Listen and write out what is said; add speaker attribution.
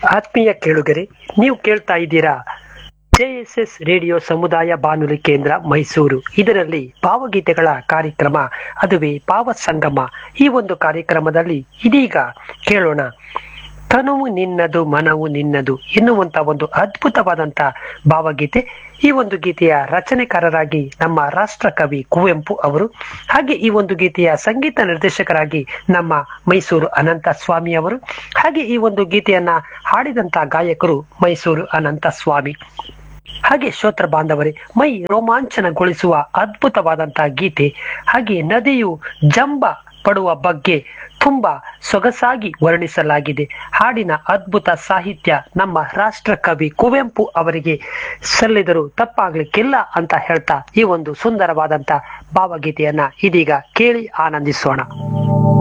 Speaker 1: ಆತ್ಮೀಯ ಕೇಳುಗರೆ ನೀವು ಕೇಳ್ತಾ ಇದ್ದೀರಾ ಜೆಎಸ್ಎಸ್ ರೇಡಿಯೋ ಸಮುದಾಯ ಬಾನುಲಿ ಕೇಂದ್ರ ಮೈಸೂರು ಇದರಲ್ಲಿ ಭಾವಗೀತೆಗಳ ಕಾರ್ಯಕ್ರಮ ಅದುವೇ ಭಾವ ಸಂಗಮ ಈ ಒಂದು ಕಾರ್ಯಕ್ರಮದಲ್ಲಿ ಇದೀಗ ಕೇಳೋಣ ತನುವು ನಿನ್ನದು ಮನವು ನಿನ್ನದು ಎನ್ನುವಂತ ಒಂದು ಅದ್ಭುತವಾದಂತ ಭಾವಗೀತೆ ಈ ಒಂದು ಗೀತೆಯ ರಚನೆಕಾರರಾಗಿ ನಮ್ಮ ರಾಷ್ಟ್ರ ಕವಿ ಕುವೆಂಪು ಅವರು ಹಾಗೆ ಈ ಒಂದು ಗೀತೆಯ ಸಂಗೀತ ನಿರ್ದೇಶಕರಾಗಿ ನಮ್ಮ ಮೈಸೂರು ಅನಂತ ಸ್ವಾಮಿ ಅವರು ಹಾಗೆ ಈ ಒಂದು ಗೀತೆಯನ್ನ ಹಾಡಿದಂತ ಗಾಯಕರು ಮೈಸೂರು ಅನಂತ ಸ್ವಾಮಿ ಹಾಗೆ ಶ್ರೋತ್ರ ಬಾಂಧವರೇ ಮೈ ರೋಮಾಂಚನಗೊಳಿಸುವ ಅದ್ಭುತವಾದಂತಹ ಗೀತೆ ಹಾಗೆ ನದಿಯು ಜಂಬ ಪಡುವ ಬಗ್ಗೆ ತುಂಬಾ ಸೊಗಸಾಗಿ ವರ್ಣಿಸಲಾಗಿದೆ ಹಾಡಿನ ಅದ್ಭುತ ಸಾಹಿತ್ಯ ನಮ್ಮ ರಾಷ್ಟ್ರ ಕವಿ ಕುವೆಂಪು ಅವರಿಗೆ ಸಲ್ಲಿದರು ತಪ್ಪಾಗ್ಲಿಕ್ಕಿಲ್ಲ ಅಂತ ಹೇಳ್ತಾ ಈ ಒಂದು ಸುಂದರವಾದಂತ ಭಾವಗೀತೆಯನ್ನ ಇದೀಗ ಕೇಳಿ ಆನಂದಿಸೋಣ